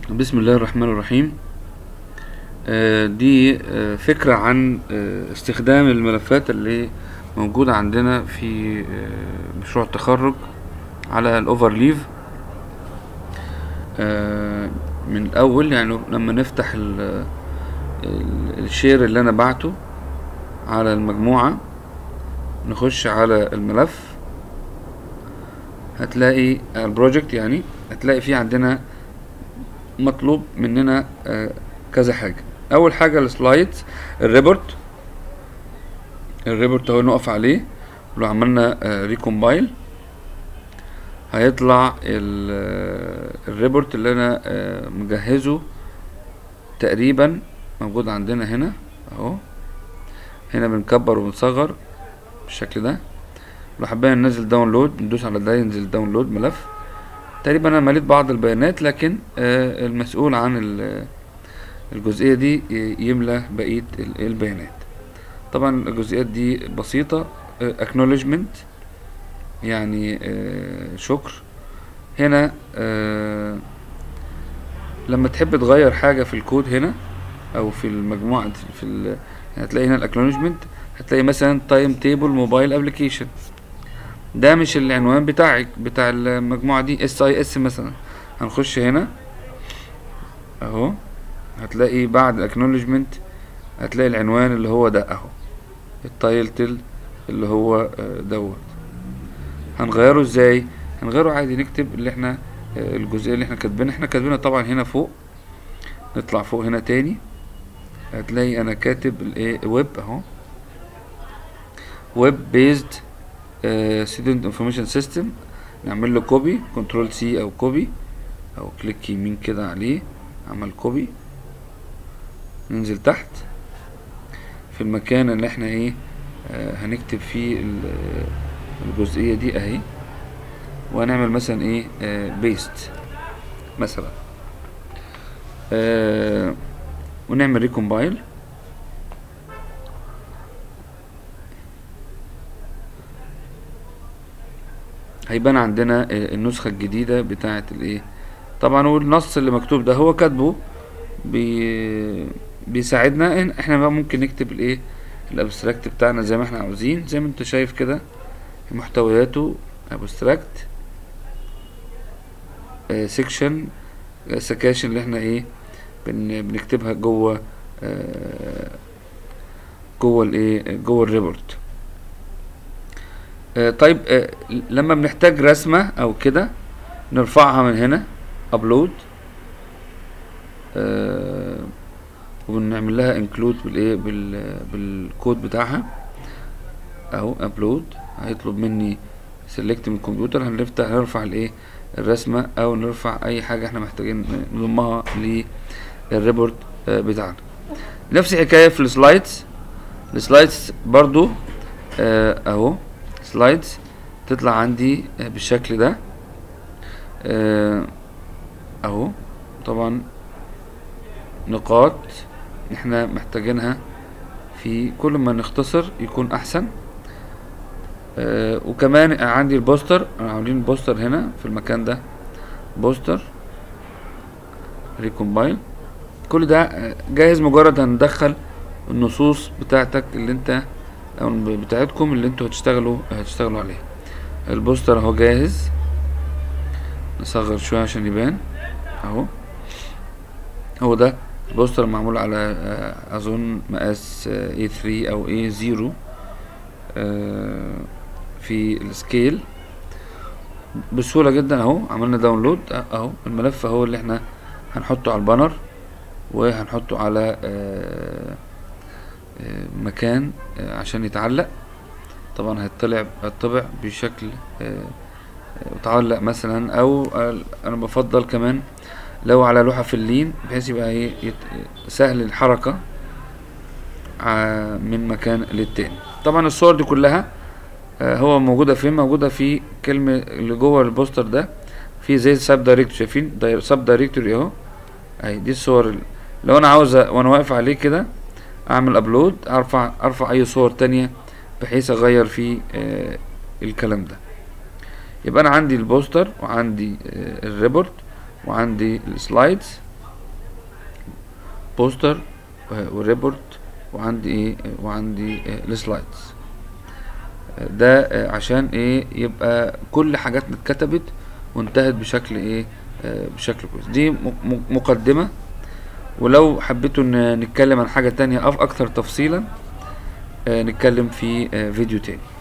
بسم الله الرحمن الرحيم آه، دي آه، فكرة عن آه، استخدام الملفات اللي موجودة عندنا في آه، مشروع التخرج على الأوفرليف آه، من الأول يعني لما نفتح ال- ال- الشير اللي أنا بعته على المجموعة نخش على الملف هتلاقي البروجكت يعني هتلاقي فيه عندنا مطلوب مننا آه، كذا حاجة أول حاجة السلايدز الريبورت الريبورت اهو نقف عليه ولو عملنا ريكومبايل هيطلع ال- آه، الريبورت اللي أنا آه، مجهزه تقريبا موجود عندنا هنا اهو هنا بنكبر وبنصغر بالشكل ده لو حبينا ننزل داونلود ندوس على ده ينزل داونلود ملف تقريبا انا مليت بعض البيانات لكن آه، المسؤول عن ال- الجزئية دي ي- يملى بقية ال- البيانات طبعا الجزئيات دي بسيطة آه، acknowledgement يعني آه، شكر هنا آه، لما تحب تغير حاجة في الكود هنا او في المجموعة في ال يعني هتلاقي هنا الاكنولجمنت هتلاقي مثلا تايم تيبل موبايل ابلكيشن ده مش العنوان بتاعك بتاع المجموعة دي اس اي اس مثلا هنخش هنا اهو هتلاقي بعد الاكنولجمنت هتلاقي العنوان اللي هو ده اهو التايتل اللي هو آه، دوت هنغيره ازاي هنغيره عادي نكتب اللي احنا آه، الجزئية اللي احنا كاتبينها احنا كاتبينها طبعا هنا فوق نطلع فوق هنا تاني هتلاقي انا كاتب الايه ويب اهو ويب بيزد ستودنت انفورميشن سيستم نعمل له كوبي كنترول سي او كوبي او كليك يمين كده عليه عمل كوبي ننزل تحت في المكان اللي احنا ايه آه هنكتب فيه ال- الجزئية دي اهي وهنعمل مثلا ايه بيست مثلا آه ونعمل ريكومبايل هيبان عندنا آه، النسخة الجديدة بتاعة الايه طبعا والنص اللي مكتوب ده هو كاتبه بي بيساعدنا ان احنا بقى ممكن نكتب الايه الابستراكت بتاعنا زي ما احنا عاوزين زي ما انت شايف كده محتوياته ابستراكت سيكشن سكاشن اللي احنا ايه بن بنكتبها جوه آه، جوه الايه جوه الريبورت آه، طيب آه، لما بنحتاج رسمة او كده نرفعها من هنا ابلود وبنعمل لها انكلود بالايه بال بالكود بتاعها اهو ابلود هيطلب مني سيلكت من الكمبيوتر هنفتح هنرفع الايه الرسمة او نرفع اي حاجة احنا محتاجين نضمها للريبورت آه، بتاعنا نفس الحكاية في السلايدز السلايدز برضو آه، اهو سلايدز تطلع عندي آه، بالشكل ده آه، اهو طبعا نقاط احنا محتاجينها في كل ما نختصر يكون احسن آه وكمان عندي البوستر انا عاملين بوستر هنا في المكان ده بوستر ريكومبايل كل ده آه، جاهز مجرد هندخل النصوص بتاعتك اللي انت او بتاعتكم اللي انتوا هتشتغلوا هتشتغلوا عليها البوستر اهو جاهز نصغر شوية عشان يبان اهو هو ده البوستر معمول على آه، اظن مقاس آه، A3 او A0 آه، في السكيل بسهولة جدا اهو عملنا داونلود اهو الملف اهو اللي احنا هنحطه على البانر وهنحطه على آه، آه، مكان آه، عشان يتعلق طبعا هيطلع هيطبع بشكل آه، وتعلق مثلا او آه، انا بفضل كمان لو على لوحة في اللين بحيث يبقى ايه يت- سهل الحركة ع- من مكان للتاني طبعا الصور دي كلها آه، هو موجودة فين موجودة في كلمة اللي جوه البوستر ده في زي سب دايركتوري شايفين سب دايركتوري اهو اهي دي الصور ال- لو انا عاوز أ- وانا واقف عليه كده اعمل ابلود ارفع ارفع اي صور تانية بحيث اغير في آه، الكلام ده يبقى انا عندي البوستر وعندي آه، الريبورت وعندي السلايدز بوستر والريبورت وعندي ايه آه، وعندي آه، السلايدز آه، ده آه، عشان ايه يبقى كل حاجاتنا اتكتبت وانتهت بشكل ايه آه، بشكل كويس دي م- م- مقدمة ولو حبيتوا ان نتكلم عن حاجة تانية أف- اكثر تفصيلا آه، نتكلم في آه، فيديو تاني